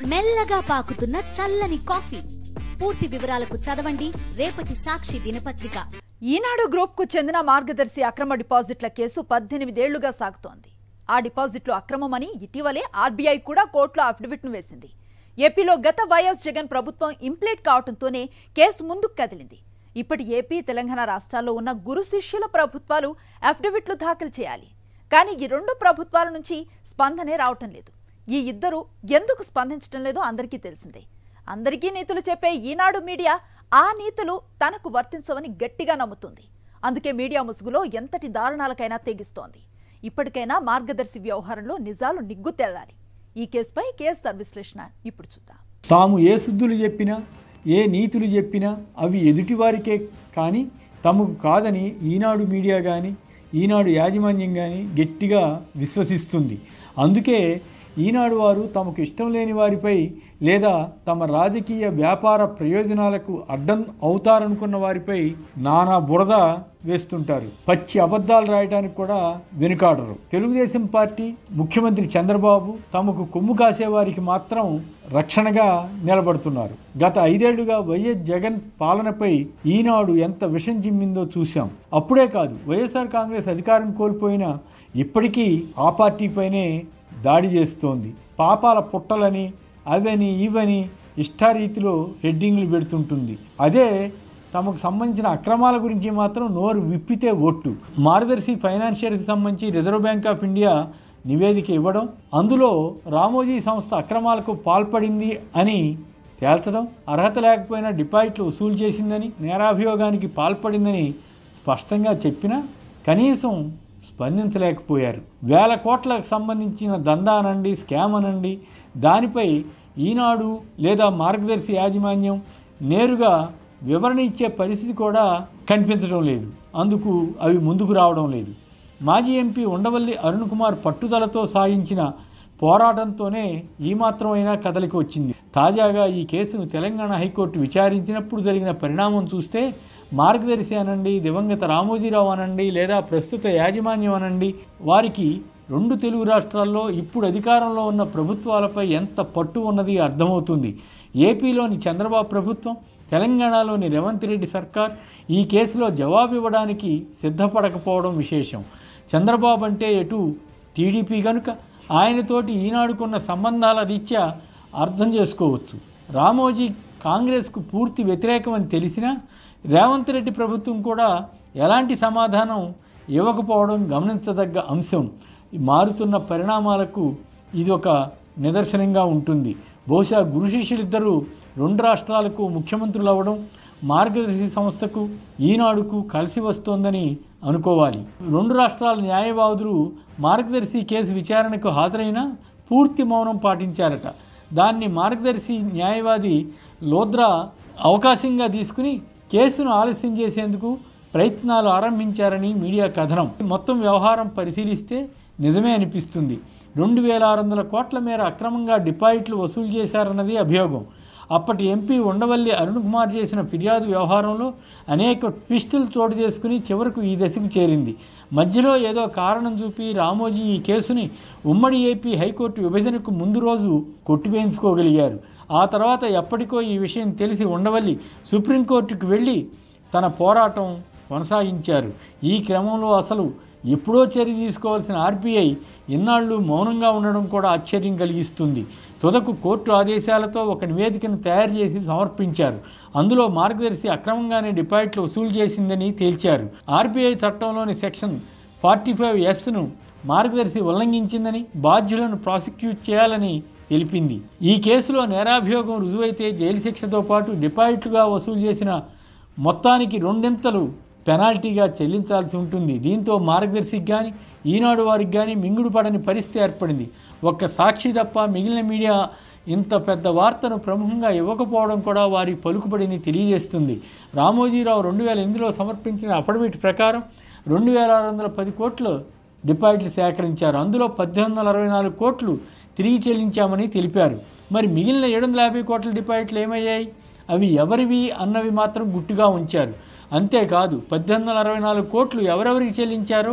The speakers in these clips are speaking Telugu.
మెల్లగా పాకుతున్న చల్లని కాఫీ పూర్తి వివరాలకు చదవండి రేపటి సాక్షి దినపత్రిక ఈనాడు గ్రూప్కు చెందిన మార్గదర్శి అక్రమ డిపాజిట్ల కేసు పద్దెనిమిదేళ్లుగా సాగుతోంది ఆ డిపాజిట్లు అక్రమమని ఇటీవలే ఆర్బీఐ కూడా కోర్టులో అఫిడవిట్ను వేసింది ఏపీలో గత వైఎస్ జగన్ ప్రభుత్వం ఇంప్లీట్ కావడంతోనే కేసు ముందుకు కదిలింది ఇప్పటి ఏపీ తెలంగాణ రాష్ట్రాల్లో ఉన్న గురు శిష్యుల ప్రభుత్వాలు అఫిడవిట్లు దాఖలు చేయాలి కానీ ఈ రెండు ప్రభుత్వాల నుంచి స్పందనే రావటం లేదు ఈ ఇద్దరు ఎందుకు స్పందించడం లేదో అందరికీ తెలిసిందే అందరికీ నీతులు చెప్పే ఈనాడు మీడియా ఆ నీతులు తనకు వర్తించవని గట్టిగా నమ్ముతుంది అందుకే మీడియా ముసుగులో ఎంతటి దారుణాలకైనా తెగిస్తోంది ఇప్పటికైనా మార్గదర్శి వ్యవహారంలో నిజాలు నిగ్గు తేలాలి ఈ కేసుపై కేఎస్ఆర్ విశ్లేషణ ఇప్పుడు చూద్దాం తాము ఏ శుద్ధులు చెప్పినా ఏ నీతులు చెప్పినా అవి ఎదుటివారికే కానీ తమకు కాదని ఈనాడు మీడియా కానీ ఈనాడు యాజమాన్యం కానీ గట్టిగా విశ్వసిస్తుంది అందుకే ఈనాడు వారు తమకు ఇష్టం లేని వారిపై లేదా తమ రాజకీయ వ్యాపార ప్రయోజనాలకు అడ్డం అవుతారనుకున్న వారిపై నానా బురద వేస్తుంటారు పచ్చి అబద్ధాలు రాయడానికి కూడా వెనుకాడరు తెలుగుదేశం పార్టీ ముఖ్యమంత్రి చంద్రబాబు తమకు కొమ్ము కాసే వారికి మాత్రం రక్షణగా నిలబడుతున్నారు గత ఐదేళ్లుగా వైఎస్ జగన్ పాలనపై ఈనాడు ఎంత విషం చిమ్మిందో చూశాం అప్పుడే కాదు వైఎస్ఆర్ కాంగ్రెస్ అధికారం కోల్పోయినా ఇప్పటికీ ఆ పార్టీపైనే దాడి చేస్తోంది పాపాల పుట్టలని అవని ఇవని ఇష్టారీతిలో హెడ్డింగ్లు పెడుతుంటుంది అదే తమకు సంబంధించిన అక్రమాల గురించి మాత్రం నోరు విప్పితే ఒట్టు మార్గదర్శి ఫైనాన్షియల్కి సంబంధించి రిజర్వ్ బ్యాంక్ ఆఫ్ ఇండియా నివేదిక ఇవ్వడం అందులో రామోజీ సంస్థ అక్రమాలకు పాల్పడింది అని తేల్చడం అర్హత లేకపోయినా డిపాజిట్లు వసూలు చేసిందని నేరాభియోగానికి పాల్పడిందని స్పష్టంగా చెప్పినా కనీసం స్పందించలేకపోయారు వేల కోట్లకు సంబంధించిన దందా అనండి స్కామ్ అనండి దానిపై ఈనాడు లేదా మార్గదర్శి యాజమాన్యం నేరుగా వివరణ ఇచ్చే పరిస్థితి కూడా కనిపించడం లేదు అందుకు అవి ముందుకు రావడం లేదు మాజీ ఎంపీ ఉండవల్లి అరుణ్ కుమార్ పట్టుదలతో సాగించిన పోరాటంతోనే ఈ మాత్రమైనా కదలికి వచ్చింది తాజాగా ఈ కేసును తెలంగాణ హైకోర్టు విచారించినప్పుడు జరిగిన పరిణామం చూస్తే మార్గదర్శి అనండి దివంగత రామోజీరావు అనండి లేదా ప్రస్తుత యాజమాన్యం అనండి వారికి రెండు తెలుగు రాష్ట్రాల్లో ఇప్పుడు అధికారంలో ఉన్న ప్రభుత్వాలపై ఎంత పట్టు ఉన్నది అర్థమవుతుంది ఏపీలోని చంద్రబాబు ప్రభుత్వం తెలంగాణలోని రేవంత్ రెడ్డి సర్కార్ ఈ కేసులో జవాబు ఇవ్వడానికి సిద్ధపడకపోవడం విశేషం చంద్రబాబు అంటే ఎటు టీడీపీ కనుక ఆయనతోటి ఈనాడుకున్న సంబంధాల రీత్యా అర్థం చేసుకోవచ్చు రామోజీ కాంగ్రెస్కు పూర్తి వ్యతిరేకమని తెలిసినా రేవంత్ రెడ్డి ప్రభుత్వం కూడా ఎలాంటి సమాధానం ఇవ్వకపోవడం గమనించదగ్గ అంశం ఈ మారుతున్న పరిణామాలకు ఇది ఒక నిదర్శనంగా ఉంటుంది బహుశా గురు శిష్యులిద్దరూ రెండు రాష్ట్రాలకు ముఖ్యమంత్రులు అవ్వడం మార్గదర్శి సంస్థకు ఈనాడుకు కలిసి వస్తోందని అనుకోవాలి రెండు రాష్ట్రాల న్యాయవాదులు మార్గదర్శి కేసు విచారణకు హాజరైనా పూర్తి మౌనం పాటించారట దాన్ని మార్గదర్శి న్యాయవాది లోద్రా అవకాశంగా తీసుకుని కేసును ఆలస్యం చేసేందుకు ప్రయత్నాలు ఆరంభించారని మీడియా కథనం మొత్తం వ్యవహారం పరిశీలిస్తే నిజమే అనిపిస్తుంది రెండు వేల ఆరు వందల కోట్ల మేర అక్రమంగా డిపాజిట్లు వసూలు చేశారన్నది అభియోగం అప్పటి ఎంపీ ఉండవల్లి అరుణ్ కుమార్ చేసిన ఫిర్యాదు వ్యవహారంలో అనేక ట్విస్టులు చోటు చేసుకుని చివరకు ఈ దశకు చేరింది మధ్యలో ఏదో కారణం చూపి రామోజీ ఈ కేసుని ఉమ్మడి ఏపీ హైకోర్టు విభజనకు ముందు రోజు కొట్టివేయించుకోగలిగారు ఆ తర్వాత ఎప్పటికో ఈ విషయం తెలిసి ఉండవల్లి సుప్రీంకోర్టుకు వెళ్ళి తన పోరాటం కొనసాగించారు ఈ క్రమంలో అసలు ఎప్పుడో చర్య తీసుకోవాల్సిన ఆర్బీఐ ఇన్నాళ్ళు మౌనంగా ఉండడం కూడా ఆశ్చర్యం కలిగిస్తుంది తుదకు కోర్టు ఆదేశాలతో ఒక నివేదికను తయారు చేసి సమర్పించారు అందులో మార్గదర్శి అక్రమంగానే డిపాజిట్లు వసూలు చేసిందని తేల్చారు ఆర్బీఐ చట్టంలోని సెక్షన్ ఫార్టీ ఫైవ్ ఎస్ను మార్గదర్శి ఉల్లంఘించిందని బాధ్యులను ప్రాసిక్యూట్ చేయాలని తెలిపింది ఈ కేసులో నేరాభియోగం రుజువైతే జైలు శిక్షతో పాటు డిపాజిట్లుగా వసూలు చేసిన మొత్తానికి రెండింతలు పెనాల్టీగా చెల్లించాల్సి ఉంటుంది దీంతో మార్గదర్శికి కానీ ఈనాడు వారికి కానీ మింగుడు పడని పరిస్థితి ఏర్పడింది ఒక్క సాక్షి తప్ప మిగిలిన మీడియా ఇంత పెద్ద వార్తను ప్రముఖంగా ఇవ్వకపోవడం కూడా వారి పలుకుబడిని తెలియజేస్తుంది రామోజీరావు రెండు వేల ఎనిమిదిలో సమర్పించిన అఫిడవిట్ ప్రకారం రెండు వేల ఆరు వందల పది కోట్లు డిపాజిట్లు సేకరించారు అందులో పద్దెనిమిది వందల అరవై నాలుగు కోట్లు తిరిగి చెల్లించామని తెలిపారు మరి మిగిలిన ఏడు వందల యాభై కోట్ల డిపాజిట్లు ఏమయ్యాయి అవి ఎవరివి అన్నవి మాత్రం గుట్టుగా ఉంచారు అంతేకాదు పద్దెనిమిది వందల అరవై నాలుగు కోట్లు ఎవరెవరికి చెల్లించారో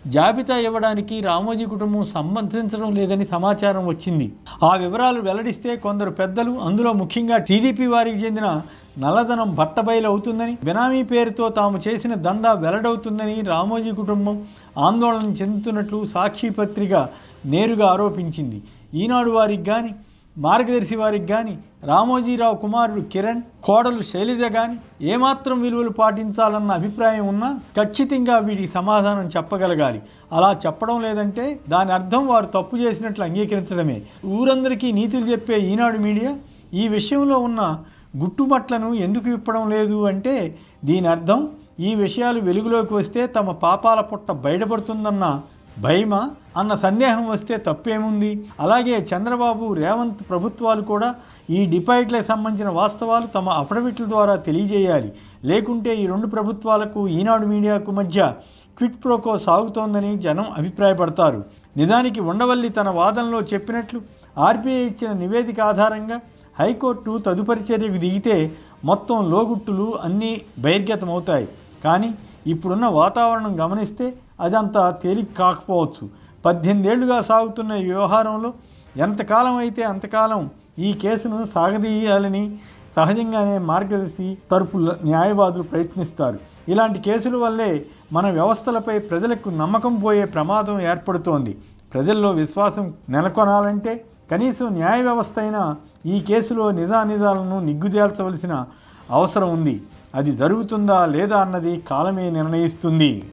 జాబితా ఇవ్వడానికి రామోజీ కుటుంబం సంబంధించడం లేదని సమాచారం వచ్చింది ఆ వివరాలు వెల్లడిస్తే కొందరు పెద్దలు అందులో ముఖ్యంగా టీడీపీ వారికి చెందిన నల్లధనం బట్టబయలు అవుతుందని బినామీ పేరుతో తాము చేసిన దందా వెల్లడవుతుందని రామోజీ కుటుంబం ఆందోళన చెందుతున్నట్లు సాక్షి పత్రిక నేరుగా ఆరోపించింది ఈనాడు వారికి కానీ మార్గదర్శి వారికి కానీ రామోజీరావు కుమారుడు కిరణ్ కోడలు శైలజ కానీ ఏమాత్రం విలువలు పాటించాలన్న అభిప్రాయం ఉన్నా ఖచ్చితంగా వీటికి సమాధానం చెప్పగలగాలి అలా చెప్పడం లేదంటే దాని అర్థం వారు తప్పు చేసినట్లు అంగీకరించడమే ఊరందరికీ నీతులు చెప్పే ఈనాడు మీడియా ఈ విషయంలో ఉన్న గుట్టుమట్లను ఎందుకు విప్పడం లేదు అంటే దీని అర్థం ఈ విషయాలు వెలుగులోకి వస్తే తమ పాపాల పుట్ట బయటపడుతుందన్న భయమా అన్న సందేహం వస్తే తప్పేముంది అలాగే చంద్రబాబు రేవంత్ ప్రభుత్వాలు కూడా ఈ డిపాజిట్లకు సంబంధించిన వాస్తవాలు తమ అఫిడవిట్ల ద్వారా తెలియజేయాలి లేకుంటే ఈ రెండు ప్రభుత్వాలకు ఈనాడు మీడియాకు మధ్య క్విట్ ప్రోకో సాగుతోందని జనం అభిప్రాయపడతారు నిజానికి ఉండవల్లి తన వాదనలో చెప్పినట్లు ఆర్బీఐ ఇచ్చిన నివేదిక ఆధారంగా హైకోర్టు తదుపరి చర్యకు దిగితే మొత్తం లోగుట్టులు అన్నీ బహిర్గతమవుతాయి కానీ ఇప్పుడున్న వాతావరణం గమనిస్తే అదంతా తేలిక కాకపోవచ్చు పద్దెనిమిదేళ్లుగా సాగుతున్న ఈ వ్యవహారంలో ఎంతకాలం అయితే అంతకాలం ఈ కేసును సాగదీయాలని సహజంగానే మార్గదర్శి తరపు న్యాయవాదులు ప్రయత్నిస్తారు ఇలాంటి కేసుల వల్లే మన వ్యవస్థలపై ప్రజలకు నమ్మకం పోయే ప్రమాదం ఏర్పడుతోంది ప్రజల్లో విశ్వాసం నెలకొనాలంటే కనీసం న్యాయ వ్యవస్థ అయినా ఈ కేసులో నిజానిజాలను నిగ్గుదేల్చవలసిన అవసరం ఉంది అది జరుగుతుందా లేదా అన్నది కాలమే నిర్ణయిస్తుంది